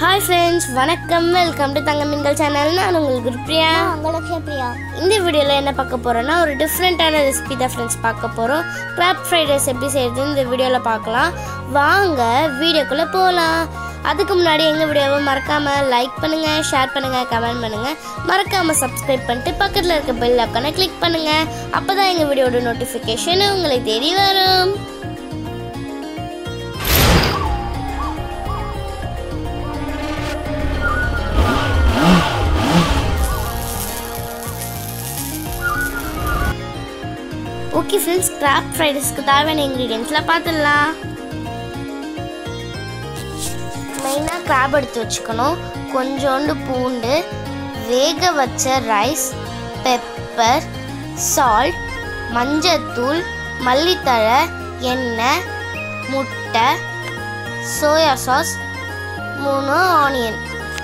hi friends வணக்கம் welcome to தங்க மின்கள் சேனல் நான் உங்களுக்கு குருப்ரியா உங்களுக்கு பிரியா இந்த வீடியோவில் என்ன பார்க்க போகிறோன்னா ஒரு டிஃப்ரெண்ட்டான ரெசிபி தான் ஃப்ரெண்ட்ஸ் பார்க்க போகிறோம் கிராப் ஃப்ரைட் ரைஸ் எப்படி செய்யறதுன்னு இந்த வீடியோவில் பார்க்கலாம் வாங்க வீடியோக்குள்ளே போகலாம் அதுக்கு முன்னாடி எங்கள் வீடியோவை மறக்காமல் லைக் பண்ணுங்கள் ஷேர் பண்ணுங்கள் கமெண்ட் பண்ணுங்கள் மறக்காமல் சப்ஸ்கிரைப் பண்ணிட்டு பக்கத்தில் இருக்க பெல் ஐக்கானை கிளிக் பண்ணுங்கள் அப்போ தான் எங்கள் வீடியோட நோட்டிஃபிகேஷன் உங்களை தேடி வரும் ஓகே ஃப்ரெண்ட்ஸ் கிராப் ஃப்ரைட் ரைஸ்க்கு தேவையான இன்க்ரீடியன்ஸ்லாம் பார்த்துடலாம் மெயினாக கிராப் எடுத்து வச்சுக்கணும் கொஞ்சோண்டு பூண்டு வேக வச்ச ரைஸ் பெப்பர் சால்ட் மஞ்சத்தூள் மல்லித்தழை எண்ணெய் முட்டை சோயா சாஸ் மூணு ஆனியன்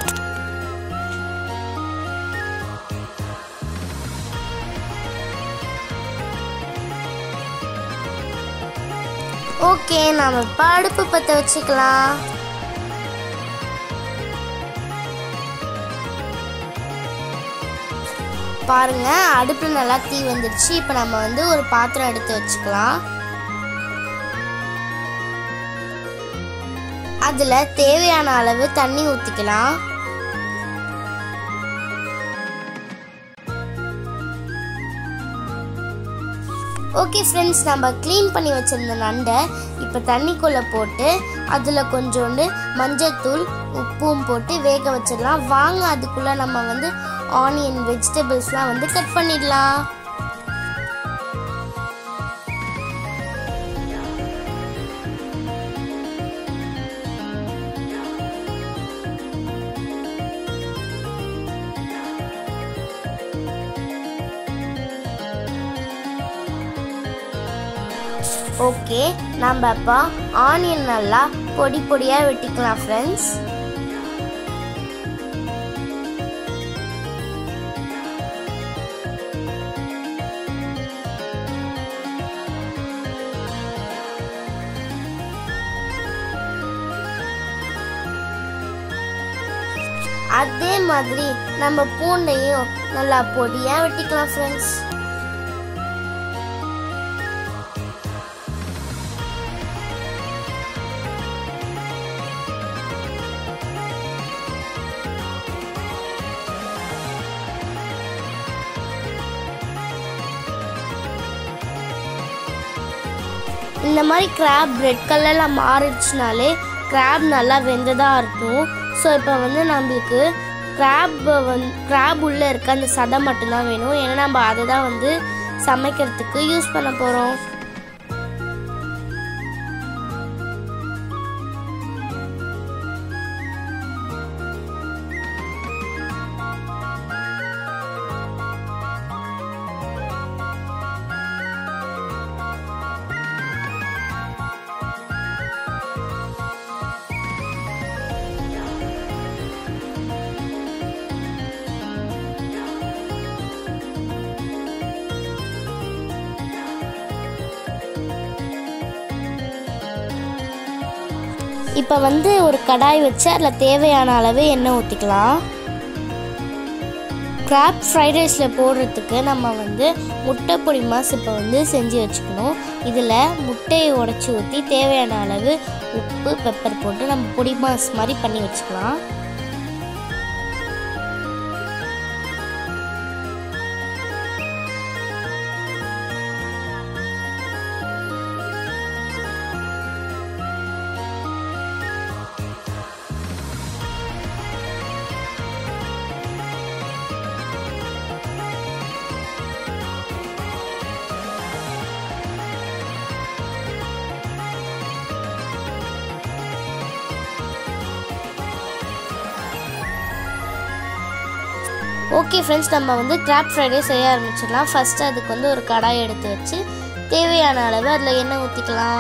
ஓகே நாம இப்போ அடுப்பு பற்ற வச்சுக்கலாம் பாருங்க அடுப்புல நல்லா தீ வந்துடுச்சு இப்போ நம்ம வந்து ஒரு பாத்திரம் எடுத்து வச்சுக்கலாம் அதுல தேவையான அளவு தண்ணி ஊத்திக்கலாம் ஓகே ஃப்ரெண்ட்ஸ் நம்ம க்ளீன் பண்ணி வச்சிருந்த நண்டை இப்போ தண்ணிக்குள்ளே போட்டு அதில் கொஞ்சோண்டு மஞ்சத்தூள் உப்பும் போட்டு வேக வச்சிடலாம் வாங்க அதுக்குள்ளே நம்ம வந்து ஆனியன் வெஜிடபிள்ஸ்லாம் வந்து கட் பண்ணிடலாம் ஓகே நம்ம அப்போ ஆனியன் நல்லா பொடி பொடியாக வெட்டிக்கலாம் ஃப்ரெண்ட்ஸ் அதே மாதிரி நம்ம பூண்டையும் நல்லா பொடியாக வெட்டிக்கலாம் ஃப்ரெண்ட்ஸ் இந்த மாதிரி கிராப் ரெட் கலரில் மாறிடுச்சுனாலே கிராப் நல்லா வெந்ததாக இருக்கும் ஸோ இப்போ வந்து நம்மளுக்கு கிராப் வந்து கிராப் உள்ளே இருக்க அந்த சதை மட்டும்தான் வேணும் ஏன்னா நம்ம அதை தான் வந்து சமைக்கிறதுக்கு யூஸ் பண்ண போகிறோம் இப்போ வந்து ஒரு கடாய் வச்சு அதில் தேவையான அளவு எண்ணெய் ஊற்றிக்கலாம் கிராப் ஃப்ரைட் ரைஸில் போடுறதுக்கு நம்ம வந்து முட்டை பொடி மாஸ் இப்போ வந்து செஞ்சு வச்சுக்கணும் இதில் முட்டையை உடச்சி ஊற்றி தேவையான அளவு உப்பு பெப்பர் போட்டு நம்ம பொடி மாஸ் மாதிரி பண்ணி வச்சுக்கலாம் ஓகே ஃப்ரெண்ட்ஸ் நம்ம வந்து கிராப் ஃப்ரைடே செய்ய ஆரம்பிச்சிடலாம் ஃபர்ஸ்ட் அதுக்கு வந்து ஒரு கடாய் எடுத்து வச்சு தேவையான அளவு அதில் எண்ணெய் ஊற்றிக்கலாம்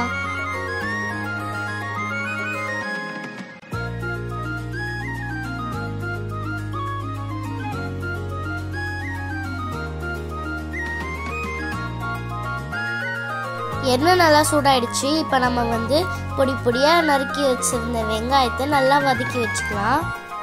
எண்ணெய் நல்லா சூடாயிடுச்சு இப்போ நம்ம வந்து பொடி பொடியாக நறுக்கி வச்சிருந்த வெங்காயத்தை நல்லா வதக்கி வச்சுக்கலாம்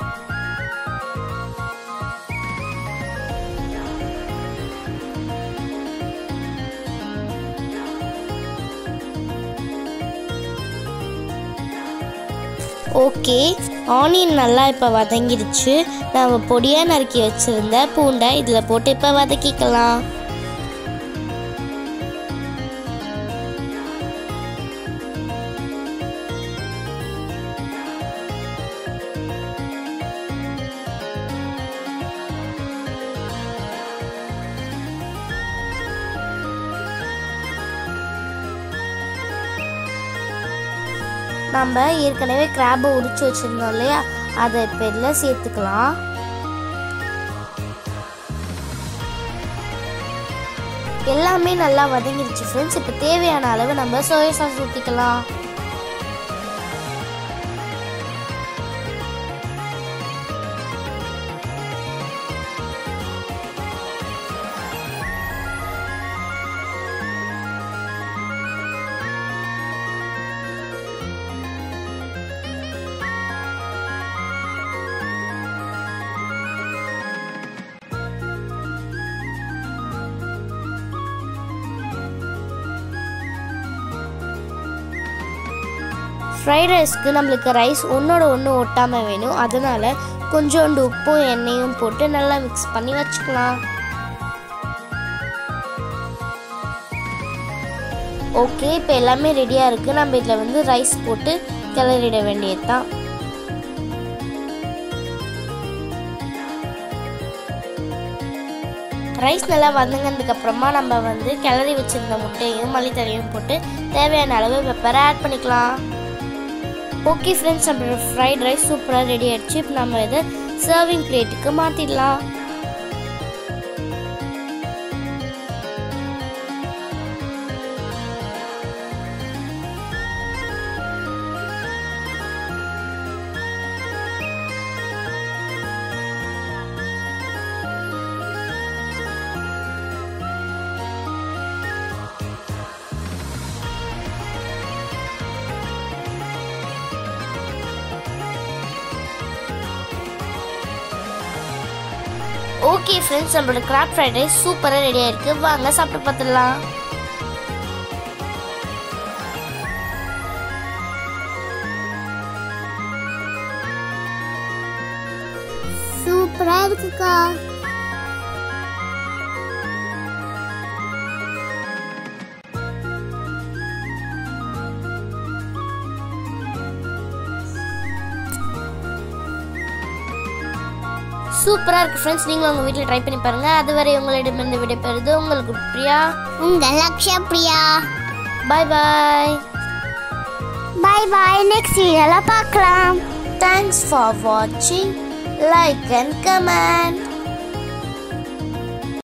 ஓகே ஆனியன் நல்லா இப்போ வதங்கிடுச்சு நம்ம பொடியாக நறுக்கி வச்சுருந்த பூண்டை இதில் போட்டு இப்போ வதக்கிக்கலாம் நம்ம ஏற்கனவே கிராப்பை உரிச்சு வச்சுருந்தோம் இல்லையா அதை இப்போ இதில் சேர்த்துக்கலாம் எல்லாமே நல்லா வதங்கிடுச்சு ஃப்ரெண்ட்ஸ் இப்போ தேவையான அளவு நம்ம சோயா சாஸ் ஊற்றிக்கலாம் ஃப்ரைட் ரைஸ்க்கு நம்மளுக்கு ரைஸ் ஒன்றோட ஒன்று ஒட்டாமல் வேணும் அதனால் கொஞ்சோண்டு உப்பும் எண்ணெயும் போட்டு நல்லா மிக்ஸ் பண்ணி வச்சுக்கலாம் ஓகே இப்போ எல்லாமே ரெடியாக இருக்குது நம்ம இதில் வந்து ரைஸ் போட்டு கிளறிட வேண்டியது தான் ரைஸ் நல்லா வதங்கினதுக்கு அப்புறமா நம்ம வந்து கிளறி வச்சிருந்த முட்டையும் மல்லித்தலையும் போட்டு தேவையான அளவு பெப்பரை ஆட் பண்ணிக்கலாம் ஓகே ஃப்ரெண்ட்ஸ் நம்மளோட ஃப்ரைட் ரைஸ் சூப்பராக ரெடி ஆயிடுச்சு இப்போ நம்ம இதை சர்விங் பிளேட்டுக்கு மாற்றிடலாம் ஓகே ஃப்ரெண்ட்ஸ் நம்மளோட கிராப் ஃப்ரைட் ரைஸ் சூப்பராக ரெடி ஆயிருக்கு வாங்க சாப்பிட்டு பார்த்துடலாம் சூப்பரா இருக்குக்கா சூப்பராக இருக்கு ஃப்ரெண்ட்ஸ் நீங்களும் உங்கள் வீட்டில் ட்ரை பண்ணி பாருங்க அதுவரை உங்களிடமிருந்து விடைபெறுது உங்களுக்கு பிரியா உங்க Lakshaya Priya bye bye bye bye next வீடியோல பார்க்கலாம் தேங்க்ஸ் ஃபார் வாட்சிங் லைக் அண்ட் கமெண்ட்